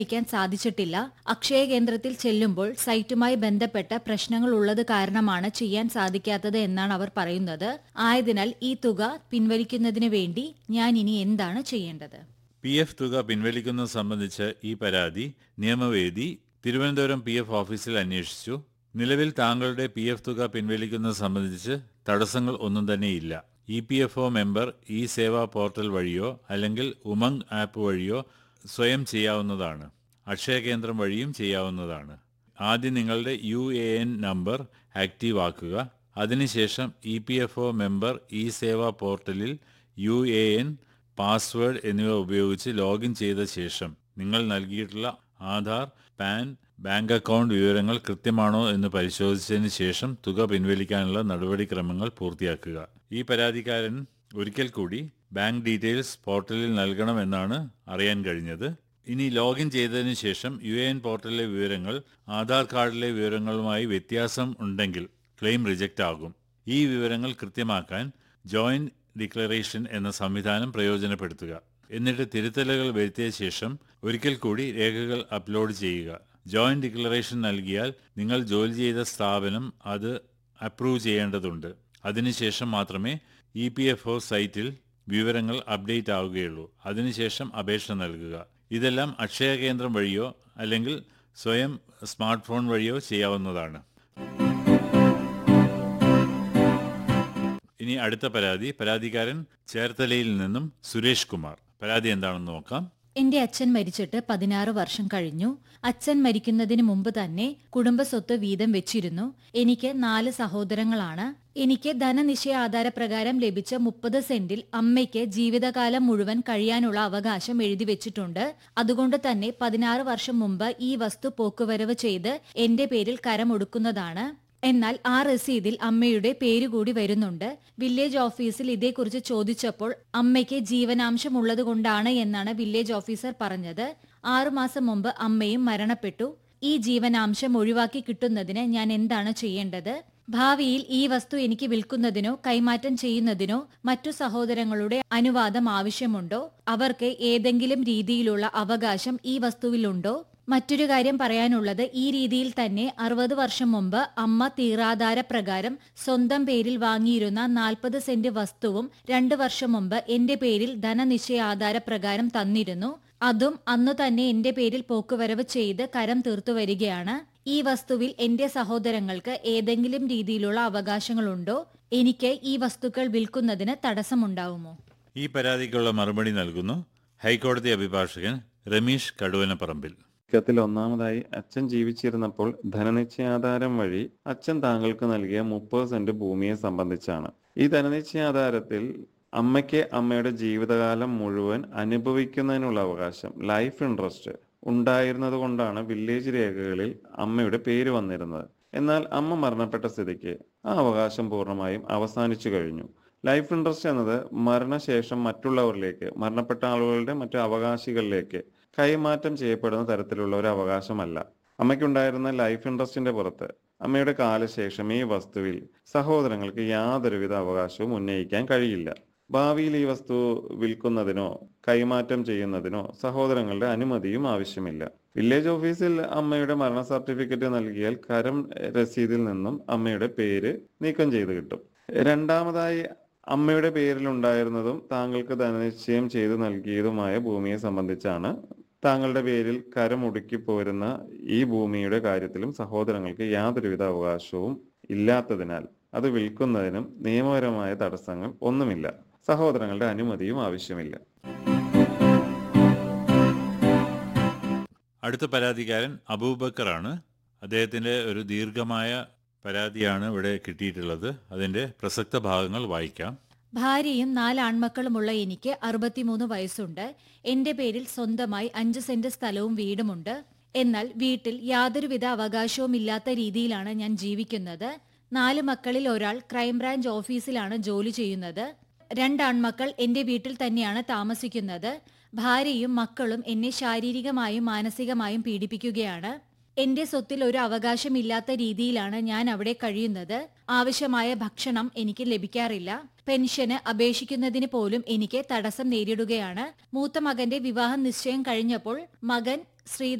ക്കാൻ സാധിച്ചിട്ടില്ല അക്ഷയ കേന്ദ്രത്തിൽ ചെല്ലുമ്പോൾ സൈറ്റുമായി ബന്ധപ്പെട്ട പ്രശ്നങ്ങൾ ഉള്ളത് കാരണമാണ് ചെയ്യാൻ സാധിക്കാത്തത് എന്നാണ് അവർ പറയുന്നത് ആയതിനാൽ ഈ തുക പിൻവലിക്കുന്നതിന് വേണ്ടി ഞാൻ ഇനി എന്താണ് ചെയ്യേണ്ടത് പി എഫ് തുക പിൻവലിക്കുന്നത് സംബന്ധിച്ച് ഈ പരാതി നിയമവേദി തിരുവനന്തപുരം പി എഫ് ഓഫീസിൽ അന്വേഷിച്ചു നിലവിൽ താങ്കളുടെ പി എഫ് തുക പിൻവലിക്കുന്നത് സംബന്ധിച്ച് തടസ്സങ്ങൾ ഒന്നും തന്നെയില്ല E P F O member e Sewa portal വഴിയോ അല്ലെങ്കിൽ ഉമംഗ് ആപ്പ് വഴിയോ സ്വയം ചെയ്യാവുന്നതാണ് അക്ഷയ കേന്ദ്രം വഴിയും ചെയ്യാവുന്നതാണ് ആദ്യം നിങ്ങളുടെ U A N number active ആക്കുക അതിനുശേഷം E P F O member e Sewa പോർട്ടലിൽ യു എ എൻ പാസ്വേഡ് എന്നിവ ഉപയോഗിച്ച് ലോഗിൻ ചെയ്ത ശേഷം നിങ്ങൾ നൽകിയിട്ടുള്ള ആധാർ പാൻ ബാങ്ക് അക്കൗണ്ട് വിവരങ്ങൾ കൃത്യമാണോ എന്ന് പരിശോധിച്ചതിന് ശേഷം തുക പിൻവലിക്കാനുള്ള നടപടിക്രമങ്ങൾ പൂർത്തിയാക്കുക ഈ പരാതിക്കാരൻ ഒരിക്കൽ കൂടി ബാങ്ക് ഡീറ്റെയിൽസ് പോർട്ടലിൽ നൽകണമെന്നാണ് അറിയാൻ കഴിഞ്ഞത് ഇനി ലോഗിൻ ചെയ്തതിനു ശേഷം യു എൻ പോർട്ടലിലെ വിവരങ്ങൾ ആധാർ കാർഡിലെ വിവരങ്ങളുമായി വ്യത്യാസം ഉണ്ടെങ്കിൽ ക്ലെയിം റിജക്റ്റ് ആകും ഈ വിവരങ്ങൾ കൃത്യമാക്കാൻ ജോയിന്റ് ഡിക്ലറേഷൻ എന്ന സംവിധാനം പ്രയോജനപ്പെടുത്തുക എന്നിട്ട് തിരുത്തലുകൾ വരുത്തിയ ശേഷം ഒരിക്കൽ കൂടി രേഖകൾ അപ്ലോഡ് ചെയ്യുക ജോയിന്റ് ഡിക്ലറേഷൻ നൽകിയാൽ നിങ്ങൾ ജോലി ചെയ്ത സ്ഥാപനം അത് അപ്രൂവ് ചെയ്യേണ്ടതുണ്ട് അതിനുശേഷം മാത്രമേ ഇ പി എഫ് ഒ സൈറ്റിൽ വിവരങ്ങൾ അപ്ഡേറ്റ് ആവുകയുള്ളൂ അതിനുശേഷം അപേക്ഷ നൽകുക ഇതെല്ലാം അക്ഷയ കേന്ദ്രം വഴിയോ അല്ലെങ്കിൽ സ്വയം സ്മാർട്ട് ഫോൺ വഴിയോ ചെയ്യാവുന്നതാണ് ഇനി അടുത്ത പരാതി പരാതിക്കാരൻ ചേർത്തലയിൽ നിന്നും സുരേഷ് കുമാർ പരാതി എന്താണെന്ന് നോക്കാം എന്റെ അച്ഛൻ മരിച്ചിട്ട് പതിനാറ് വർഷം കഴിഞ്ഞു അച്ഛൻ മരിക്കുന്നതിന് മുമ്പ് തന്നെ കുടുംബസ്വത്ത് വീതം വെച്ചിരുന്നു എനിക്ക് നാല് സഹോദരങ്ങളാണ് എനിക്ക് ധനനിശ്ചയ ആധാരപ്രകാരം ലഭിച്ച മുപ്പത് സെന്റിൽ അമ്മയ്ക്ക് ജീവിതകാലം മുഴുവൻ കഴിയാനുള്ള അവകാശം എഴുതി വെച്ചിട്ടുണ്ട് അതുകൊണ്ട് തന്നെ പതിനാറ് വർഷം മുമ്പ് ഈ വസ്തു പോക്കുവരവ് ചെയ്ത് എന്റെ പേരിൽ കരമൊടുക്കുന്നതാണ് എന്നാൽ ആ രസീതിൽ അമ്മയുടെ പേരുകൂടി വരുന്നുണ്ട് വില്ലേജ് ഓഫീസിൽ ഇതേക്കുറിച്ച് ചോദിച്ചപ്പോൾ അമ്മയ്ക്ക് ജീവനാംശം ഉള്ളതുകൊണ്ടാണ് എന്നാണ് വില്ലേജ് ഓഫീസർ പറഞ്ഞത് ആറുമാസം മുമ്പ് അമ്മയും മരണപ്പെട്ടു ഈ ജീവനാംശം ഒഴിവാക്കി കിട്ടുന്നതിന് ഞാൻ എന്താണ് ചെയ്യേണ്ടത് ഭാവിയിൽ ഈ വസ്തു എനിക്ക് വിൽക്കുന്നതിനോ കൈമാറ്റം ചെയ്യുന്നതിനോ മറ്റു സഹോദരങ്ങളുടെ അനുവാദം ആവശ്യമുണ്ടോ അവർക്ക് ഏതെങ്കിലും രീതിയിലുള്ള അവകാശം ഈ വസ്തുവിലുണ്ടോ മറ്റൊരു കാര്യം പറയാനുള്ളത് ഈ രീതിയിൽ തന്നെ അറുപത് വർഷം മുമ്പ് അമ്മ തീറാധാര പ്രകാരം സ്വന്തം പേരിൽ വാങ്ങിയിരുന്ന നാൽപ്പത് സെന്റ് വസ്തുവും രണ്ടു വർഷം മുമ്പ് എന്റെ പേരിൽ ധനനിശ്ചയാധാര പ്രകാരം തന്നിരുന്നു അതും അന്നു തന്നെ എന്റെ പേരിൽ പോക്കുവരവ് ചെയ്ത് കരം തീർത്തു വരികയാണ് ഈ വസ്തുവിൽ എന്റെ സഹോദരങ്ങൾക്ക് ഏതെങ്കിലും രീതിയിലുള്ള അവകാശങ്ങളുണ്ടോ എനിക്ക് ഈ വസ്തുക്കൾ വിൽക്കുന്നതിന് തടസ്സമുണ്ടാവുമോ ഈ പരാതിക്കുള്ള മറുപടി നൽകുന്നു ഹൈക്കോടതി അഭിഭാഷകൻ രമീഷ് കടുവനപ്പറമ്പിൽ ത്തിൽ ഒന്നാമതായി അച്ഛൻ ജീവിച്ചിരുന്നപ്പോൾ ധനനിശ്ചയാധാരം വഴി അച്ഛൻ താങ്കൾക്ക് നൽകിയ മുപ്പത് സെന്റ് ഭൂമിയെ സംബന്ധിച്ചാണ് ഈ ധനനിശ്ചയാധാരത്തിൽ അമ്മയ്ക്ക് അമ്മയുടെ ജീവിതകാലം മുഴുവൻ അനുഭവിക്കുന്നതിനുള്ള അവകാശം ലൈഫ് ഇൻട്രസ്റ്റ് ഉണ്ടായിരുന്നത് കൊണ്ടാണ് വില്ലേജ് രേഖകളിൽ അമ്മയുടെ പേര് വന്നിരുന്നത് എന്നാൽ അമ്മ മരണപ്പെട്ട സ്ഥിതിക്ക് ആ അവകാശം പൂർണ്ണമായും അവസാനിച്ചു കഴിഞ്ഞു ലൈഫ് ഇൻട്രസ്റ്റ് എന്നത് മരണശേഷം മറ്റുള്ളവരിലേക്ക് മരണപ്പെട്ട ആളുകളുടെ മറ്റു അവകാശികളിലേക്ക് കൈമാറ്റം ചെയ്യപ്പെടുന്ന തരത്തിലുള്ള ഒരു അവകാശമല്ല അമ്മയ്ക്കുണ്ടായിരുന്ന ലൈഫ് ഇൻട്രസ്റ്റിന്റെ പുറത്ത് അമ്മയുടെ കാലശേഷം ഈ വസ്തുവിൽ സഹോദരങ്ങൾക്ക് യാതൊരുവിധ അവകാശവും ഉന്നയിക്കാൻ കഴിയില്ല ഭാവിയിൽ ഈ വസ്തു വിൽക്കുന്നതിനോ കൈമാറ്റം ചെയ്യുന്നതിനോ സഹോദരങ്ങളുടെ അനുമതിയും ആവശ്യമില്ല വില്ലേജ് ഓഫീസിൽ അമ്മയുടെ മരണ സർട്ടിഫിക്കറ്റ് നൽകിയാൽ കരം രസീതിൽ നിന്നും അമ്മയുടെ പേര് നീക്കം ചെയ്ത് കിട്ടും രണ്ടാമതായി അമ്മയുടെ പേരിലുണ്ടായിരുന്നതും താങ്കൾക്ക് ധനനിശ്ചയം ചെയ്തു നൽകിയതുമായ ഭൂമിയെ സംബന്ധിച്ചാണ് താങ്കളുടെ പേരിൽ കരമുടുക്കി പോരുന്ന ഈ ഭൂമിയുടെ കാര്യത്തിലും സഹോദരങ്ങൾക്ക് യാതൊരുവിധ അവകാശവും ഇല്ലാത്തതിനാൽ അത് വിൽക്കുന്നതിനും നിയമപരമായ തടസ്സങ്ങൾ ഒന്നുമില്ല സഹോദരങ്ങളുടെ അനുമതിയും ആവശ്യമില്ല അടുത്ത പരാതിക്കാരൻ അബൂബക്കറാണ് അദ്ദേഹത്തിന്റെ ഒരു ദീർഘമായ പരാതിയാണ് ഇവിടെ കിട്ടിയിട്ടുള്ളത് അതിന്റെ പ്രസക്ത ഭാഗങ്ങൾ വായിക്കാം ഭാര്യയും നാല് ആൺമക്കളുമുള്ള എനിക്ക് അറുപത്തിമൂന്ന് വയസ്സുണ്ട് എന്റെ പേരിൽ സ്വന്തമായി അഞ്ച് സെന്റ് സ്ഥലവും വീടുമുണ്ട് എന്നാൽ വീട്ടിൽ യാതൊരുവിധ അവകാശവും ഇല്ലാത്ത രീതിയിലാണ് ഞാൻ ജീവിക്കുന്നത് നാല് മക്കളിൽ ഒരാൾ ക്രൈംബ്രാഞ്ച് ഓഫീസിലാണ് ജോലി ചെയ്യുന്നത് രണ്ടാൺമക്കൾ എന്റെ വീട്ടിൽ തന്നെയാണ് താമസിക്കുന്നത് ഭാര്യയും മക്കളും എന്നെ ശാരീരികമായും മാനസികമായും പീഡിപ്പിക്കുകയാണ് എന്റെ സ്വത്തിൽ ഒരു അവകാശമില്ലാത്ത രീതിയിലാണ് ഞാൻ അവിടെ കഴിയുന്നത് ആവശ്യമായ ഭക്ഷണം എനിക്ക് ലഭിക്കാറില്ല പെൻഷന് അപേക്ഷിക്കുന്നതിന് പോലും എനിക്ക് തടസ്സം നേരിടുകയാണ് മൂത്ത മകന്റെ വിവാഹ നിശ്ചയം കഴിഞ്ഞപ്പോൾ മകൻ ശ്രീ